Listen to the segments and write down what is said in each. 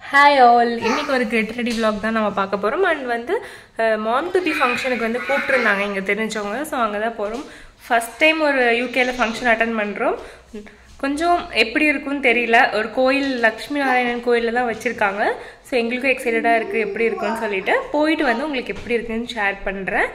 hi all இன்னைக்கு ஒரு get ready vlog தான் நம்ம பார்க்க போகிறோம் அண்ட் வந்து மாம் டு பி ஃபங்க்ஷனுக்கு வந்து கூப்பிட்டுருந்தாங்க இங்கே தெரிஞ்சவங்க ஸோ அங்கே தான் போகிறோம் ஃபஸ்ட் டைம் ஒரு யூகேல ஃபங்க்ஷன் அட்டன் பண்ணுறோம் கொஞ்சம் எப்படி இருக்கும்னு தெரியல ஒரு கோயில் லக்ஷ்மி நாராயணன் கோயிலில் தான் வச்சுருக்காங்க ஸோ எங்களுக்கும் எக்ஸைட்டடாக இருக்குது எப்படி இருக்குன்னு சொல்லிட்டு போயிட்டு வந்து உங்களுக்கு எப்படி இருக்குன்னு ஷேர் பண்ணுறேன்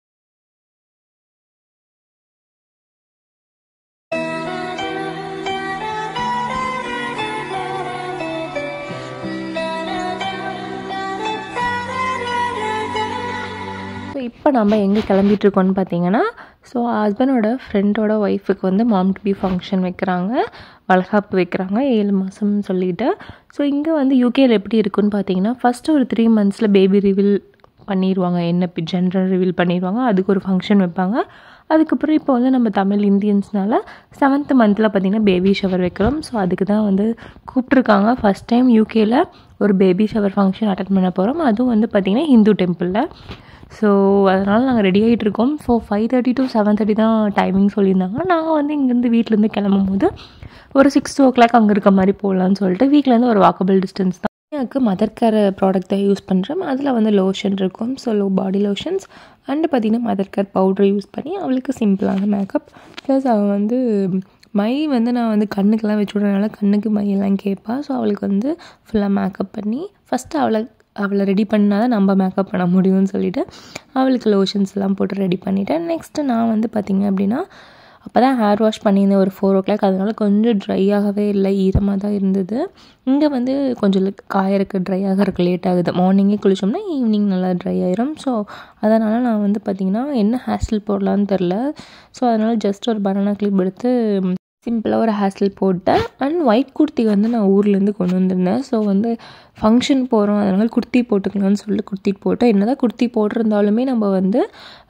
ஸோ இப்போ நம்ம எங்கே கிளம்பிட்டு இருக்கோம்னு பார்த்தீங்கன்னா ஸோ ஹஸ்பண்டோட ஃப்ரெண்டோட ஒய்ஃபுக்கு வந்து மாம் டு பி ஃபங்க்ஷன் வைக்கிறாங்க வளகாப்பு வைக்கிறாங்க ஏழு மாதம்னு சொல்லிட்டு ஸோ இங்கே வந்து யூகேல எப்படி இருக்குன்னு பார்த்தீங்கன்னா ஃபஸ்ட்டு ஒரு த்ரீ மந்த்ஸில் பேபி ரிவீல் பண்ணிடுவாங்க என்ன ஜென்ரல் ரிவீல் பண்ணிடுவாங்க அதுக்கு ஒரு ஃபங்க்ஷன் வைப்பாங்க அதுக்கப்புறம் இப்போ வந்து நம்ம தமிழ் இந்தியன்ஸ்னால செவன்த் மந்தில் பார்த்திங்கன்னா பேபி ஷவர் வைக்கிறோம் ஸோ அதுக்கு தான் வந்து கூப்பிட்ருக்காங்க ஃபஸ்ட் டைம் யூகேல ஒரு பேபி ஷவர் ஃபங்க்ஷன் அட்டன் பண்ண போகிறோம் அதுவும் வந்து பார்த்திங்கன்னா ஹிந்து டெம்பிளில் ஸோ அதனால் நாங்கள் ரெடி ஆகிட்டு இருக்கோம் so five thirty to seven thirty தான் டைமிங் சொல்லியிருந்தாங்க நாங்கள் வந்து இங்கேருந்து வீட்டிலேருந்து கிளம்பும் போது ஒரு சிக்ஸ் ஓ கிளாக் அங்கே இருக்க மாதிரி போகலான்னு சொல்லிட்டு வீட்டிலேருந்து ஒரு வாக்கபிள் டிஸ்டன்ஸ் தான் எனக்கு மதர் கேர் ப்ராடக்ட் தான் யூஸ் பண்ணுறேன் அதில் வந்து லோஷன் இருக்கும் so low body lotions and பார்த்திங்கன்னா மதர் கேர் பவுடர் யூஸ் பண்ணி அவளுக்கு சிம்பிளான மேக்கப் ப்ளஸ் அவள் வந்து மை வந்து நான் வந்து கண்ணுக்கெல்லாம் வச்சு விட்றதுனால கண்ணுக்கு மையெல்லாம் கேட்பா ஸோ அவளுக்கு வந்து ஃபுல்லாக மேக்கப் பண்ணி ஃபஸ்ட்டு அவளை அவளை ரெடி பண்ணால் தான் நம்ம மேக்கப் பண்ண முடியும்னு சொல்லிட்டு அவளுக்கு லோஷன்ஸ் எல்லாம் போட்டு ரெடி பண்ணிவிட்டேன் நெக்ஸ்ட்டு நான் வந்து பார்த்திங்க அப்படின்னா அப்போ தான் ஹேர் வாஷ் பண்ணியிருந்தேன் ஒரு ஃபோர் ஓ கிளாக் அதனால கொஞ்சம் ட்ரை ஆகவே இல்லை ஈரமாக தான் இருந்தது இங்கே வந்து கொஞ்சம் காயறக்கு ட்ரை ஆகிறதுக்கு லேட் ஆகுது மார்னிங்கே குளித்தோம்னா ஈவினிங் நல்லா ட்ரை ஆயிரும் ஸோ அதனால் நான் வந்து பார்த்திங்கன்னா என்ன ஹேர் ஸ்டைல் போடலான்னு தெரில ஸோ அதனால் ஜஸ்ட் ஒரு பனானா கிளிப் எடுத்து சிம்பிளாக ஒரு ஹேர் ஸ்டைல் போட்டேன் அண்ட் ஒயிட் குர்த்தி வந்து நான் ஊர்லேருந்து கொண்டு வந்திருந்தேன் ஸோ வந்து ஃபங்க்ஷன் போகிறோம் அதனால் குர்த்தி போட்டுக்கலாம்னு சொல்லிட்டு குர்த்தி போட்டேன் என்ன தான் குர்த்தி போட்டிருந்தாலுமே நம்ம வந்து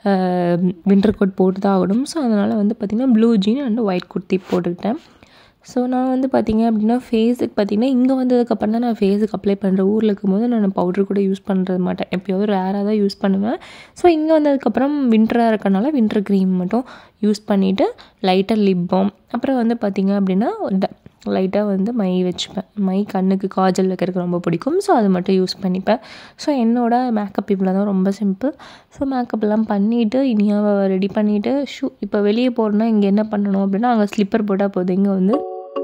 வின்டர் கோட் போட்டு தான் ஆகணும் ஸோ அதனால் வந்து பார்த்திங்கன்னா blue jean and white kurti போட்டுக்கிட்டேன் ஸோ நான் வந்து பார்த்திங்க அப்படின்னா ஃபேஸுக்கு பார்த்திங்கன்னா இங்கே வந்ததுக்கப்புறம் தான் நான் ஃபேஸுக்கு அப்ளை பண்ணுறேன் ஊரில் இருக்கும்போது நான் பவுடர் கூட யூஸ் பண்ணுறது மாட்டேன் எப்போயாவது ரேராக தான் யூஸ் பண்ணுவேன் ஸோ இங்கே வந்ததுக்கப்புறம் வின்டராக இருக்கனால வின்டர் க்ரீம் மட்டும் யூஸ் பண்ணிவிட்டு லைட்டாக லிப் பாம் அப்புறம் வந்து பார்த்திங்க அப்படின்னா லைட்டாக வந்து மை வச்சுப்பேன் மை கண்ணுக்கு காஜல் வைக்கிறதுக்கு ரொம்ப பிடிக்கும் ஸோ அது மட்டும் யூஸ் பண்ணிப்பேன் ஸோ என்னோடய மேக்கப் இவ்வளோ தான் ரொம்ப சிம்பிள் ஸோ மேக்கப்லாம் பண்ணிவிட்டு இனியாவை ரெடி பண்ணிவிட்டு ஷூ இப்போ வெளியே போகிறோன்னா இங்கே என்ன பண்ணணும் அப்படின்னா அங்கே ஸ்லிப்பர் போட்டால் போதும் இங்கே வந்து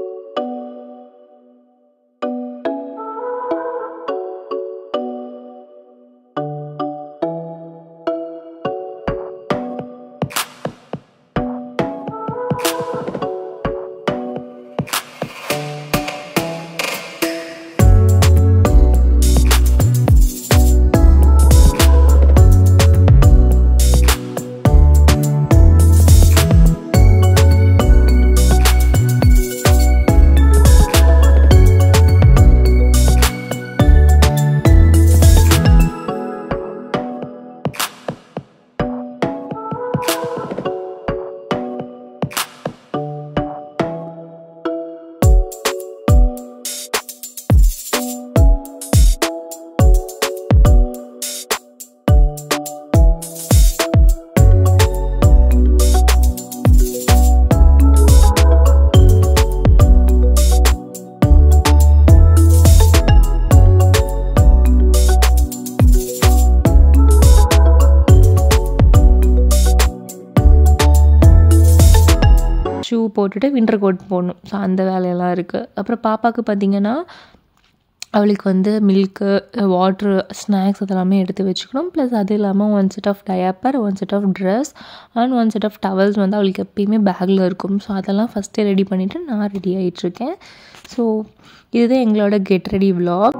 ஷூ போட்டுட்டு வின்டர் கோட் போடணும் ஸோ அந்த வேலையெல்லாம் இருக்குது அப்புறம் பாப்பாவுக்கு பார்த்திங்கன்னா அவளுக்கு வந்து மில்க்கு வாட்ரு ஸ்நாக்ஸ் அதெல்லாமே எடுத்து வச்சுக்கணும் ப்ளஸ் அது இல்லாமல் one set of diaper one set of dress and one set of towels வந்து அவளுக்கு எப்பயுமே பேக்கில் இருக்கும் ஸோ அதெல்லாம் ஃபஸ்ட்டே ரெடி பண்ணிவிட்டு நான் ரெடி ஆகிட்டுருக்கேன் ஸோ இதுதான் எங்களோட கெட் ரெடி விலாக்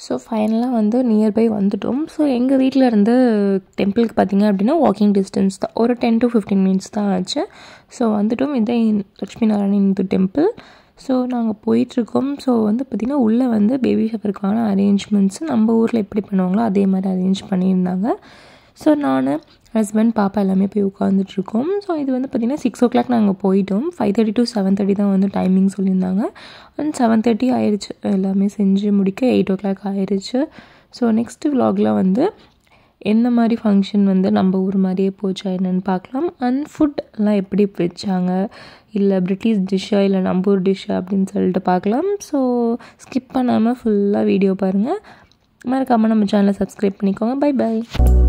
ஸோ ஃபைனலாக வந்து நியர்பை வந்துட்டோம் ஸோ எங்கள் வீட்டில் இருந்து டெம்பிளுக்கு பார்த்திங்க அப்படின்னா வாக்கிங் டிஸ்டன்ஸ் தான் ஒரு டென் டு ஃபிஃப்டீன் மினிட்ஸ் தான் ஆச்சு ஸோ வந்துட்டோம் இதுதான் லட்சுமி நாராயண இந்து டெம்பிள் ஸோ நாங்கள் போயிட்டுருக்கோம் ஸோ வந்து பார்த்திங்கன்னா உள்ளே வந்து பேபி ஷவருக்கான அரேஞ்ச்மெண்ட்ஸ் நம்ம ஊரில் எப்படி பண்ணுவாங்களோ அதே மாதிரி அரேஞ்ச் பண்ணியிருந்தாங்க ஸோ நான் ஹஸ்பண்ட் பாப்பா எல்லாமே போய் உட்காந்துட்ருக்கோம் ஸோ இது வந்து பார்த்திங்கன்னா சிக்ஸ் ஓ கிளாக் நாங்கள் போயிட்டோம் five thirty to seven thirty தான் வந்து டைமிங் சொல்லியிருந்தாங்க அண்ட் செவன் தேர்ட்டி ஆயிடுச்சு எல்லாமே செஞ்சு முடிக்க எயிட் ஓ கிளாக் ஆயிடுச்சு ஸோ நெக்ஸ்ட்டு விலாகில் வந்து எந்த மாதிரி ஃபங்க்ஷன் வந்து நம்ம ஊர் மாதிரியே போச்சா என்னென்னு பார்க்கலாம் அண்ட் ஃபுட்லாம் எப்படி வச்சாங்க இல்லை பிரிட்டிஷ் டிஷ்ஷா இல்லை நம்ம ஊர் டிஷ்ஷா அப்படின்னு சொல்லிட்டு பார்க்கலாம் ஸோ ஸ்கிப் பண்ணாமல் ஃபுல்லாக வீடியோ பாருங்கள் மறக்காமல் நம்ம சேனலை சப்ஸ்கிரைப் பண்ணிக்கோங்க பை பை